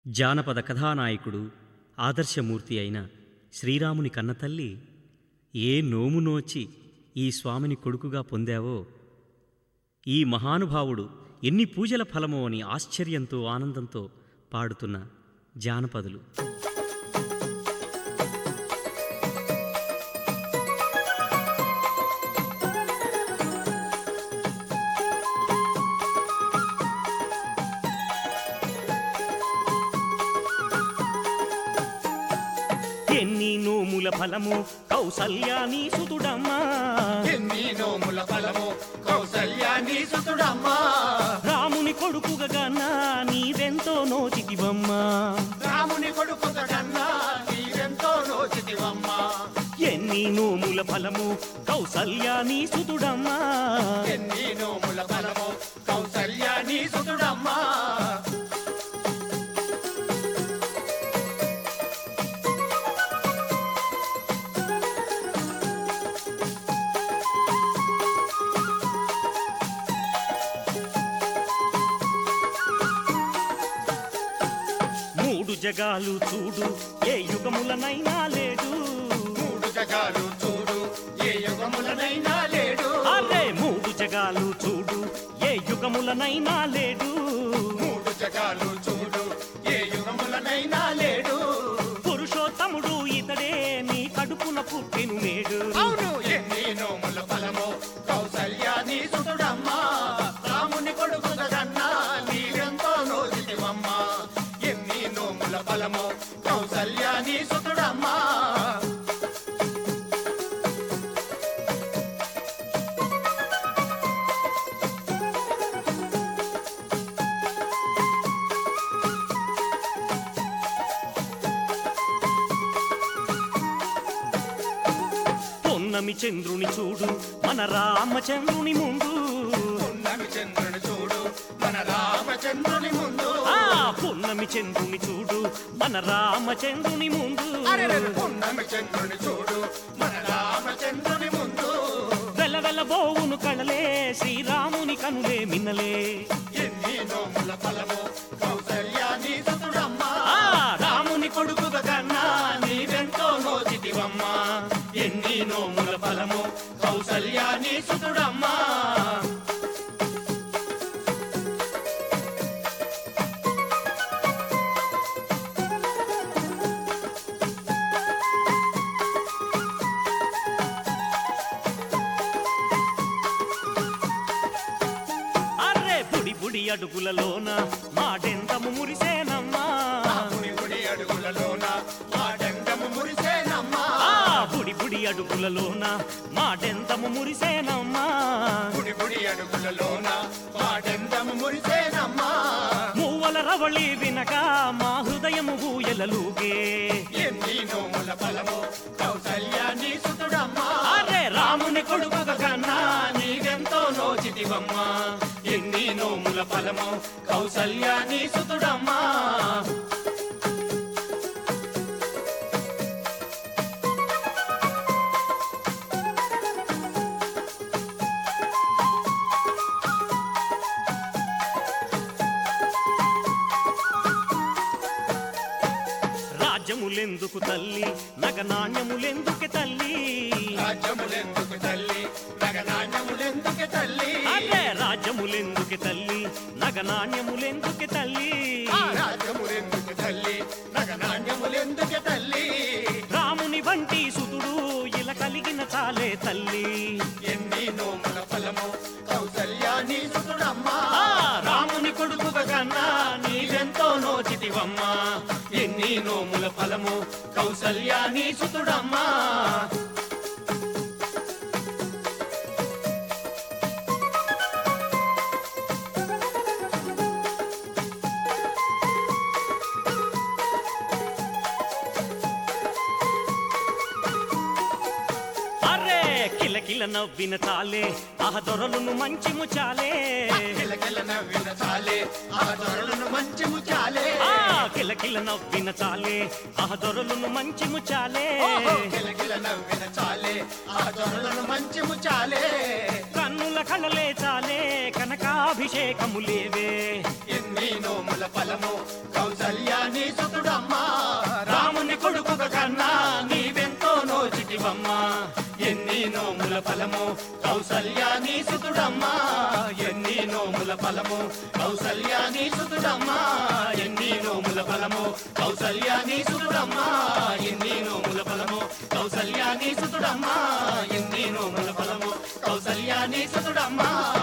జానపద కథానాయకుడు ఆదర్శమూర్తి అయిన శ్రీరాముని కన్నతల్లి ఏ నోము నోచి ఈ స్వామిని కొడుకుగా పొందావో ఈ మహానుభావుడు ఎన్ని పూజల ఫలమో అని ఆశ్చర్యంతో ఆనందంతో పాడుతున్న జానపదులు ఎన్ని నోముల ఫలము కౌసల్యాని సుతుడమ్మా ఎన్ని నోముల ఫలము కౌసల్యాన్ని సుతుడమ్మా రాముని కొడుకుగా గన్నా నీవెంతో నోచితివమ్మా రాముని కొడుకుత కన్నా నీవెంతో నోచితివమ్మా ఎన్ని నోముల ఫలము కౌసల్యాని సుతుడమ్మా ఎన్ని నోముల ఫలము కౌసల్యాన్ని సుతుడమ్మా మూడు జగాలు చూడు ఏ యుగములనైనా లేడు మూడు జగాలు చూడు ఏ యుగములనైనా లేడు అరే మూడు జగాలు చూడు ఏ యుగములనైనా లేడు మూడు జగాలు చూడు ఏ యుగములనైనా లేడు పురుషోత్తముడు ఇతడే నీ కడుపున పుట్టిను నేడు అవును ఎన్ని నోముల ఫలము కౌసల్యాన్ని సుతుడమ్మా రాముని కొడుకుత కన్నా నీవెంతో నోచితివమ్మా ఎన్ని నోముల ఫలము కౌసల్యాన్ని సుతుడమ్మా పొన్నమి చంద్రుని చూడు మన రామచంద్రుని ముందు పున్నమి చంద్రుని చూడు మన రామచంద్రుని ముందు ఆ పొన్నమి చంద్రుని చూడు మన రామచంద్రుని ముందు అరెరెరె పున్నమి చంద్రుని చూడు మన రామచంద్రుని ముందు వెల వెల బోవును కళలే శ్రీరాముని కనులే మిన్నలే ఎన్ని నోముల ఫలము కౌసల్యాన్ని సుతుడమ్మా ఆ రాముని కొడుకుగా కన్నా నీవెంతో నోచితివమ్మా ఎన్ని నోముల ఫలము కౌసల్యాన్ని సుతుడమ్మా అర్రే బుడి బుడి అడుగులలోన మాటెంతము మురిసేనమ్మా రాముని గుడి అడుగులలోన మాటెంతము మురిసేనమ్మా ఆ బుడి బుడి అడుగులలోన మాటెంతము మురిసేనమ్మా గుడి గుడి అడుగులలోన మాటెంతము మురిసేనమ్మా మూవల రవళి వినక మా హృదయము ఊయలలుగే ఎన్ని నోముల ఫలము కౌసల్యాన్ని సుతుడమ్మా అరే రాముని కొడుకుగా కన్నా నీవెంతో నోచితివమ్మా ఎన్ని నోముల ఫలము కౌసల్యాన్ని సుతుడమ్మా రాజ్యములెందుకు తల్లి నగ నాణ్యములెందుకు తల్లి రాజ్యములెందుకు తల్లి నగనాణ్యములెందుకు తల్లి అరే రాజ్యములెందుకు తల్లి నగ నాణ్యములెందుకు తల్లి ఆ రాజ్యములెందుకు తల్లి నగనాణ్యములెందుకు తల్లి రాముని వంటి సుతుడు ఇలా కలిగిన చాలే తల్లి ఎన్ని నోముల ఫలము కౌసల్యాన్ని సుతుడమ్మా ఆ రాముని కొడుకుగా కన్నా నీవెంతో నోచితివమ్మా ఎన్ని నోముల ఫలము కౌసల్యాన్ని సుతుడమ్మా అరే కిలకిల నవ్విన చాలే ఆహ దొరలును మంచి ముచాలే కిలకిల నవ్విన చాలే ఆ దొరలను మంచి ముచాలే ఆ కిలకిల నవ్విన చాలే ఆహ దొరలును మంచి ముచాలే ఓహో, కిలకిల నవ్విన చాలే ఆ దొరలను మంచి ముచాలే కన్నుల కళలే చాలే కనకాభిషేకములేవే ఎన్ని నోముల ఫలము కౌసల్యాని సుతుడమ్మా రాముని కొడుకు కన్నా నీవెంతో నోచిటివమ్మా ఎన్ని నోముల ఫలము కౌసల్యాని సుతుడమ్మా ఎన్ని నోముల ఫలము కౌసల్యాని సుతుడమ్మా ఎన్ని నోముల ఫలము కౌసల్యాని సుతుడమ్మా ఎన్ని నోముల ఫలము కౌసల్యాని సుతుడమ్మా ఎన్ని నోముల ఫలము కౌసల్యాని సుతుడమ్మా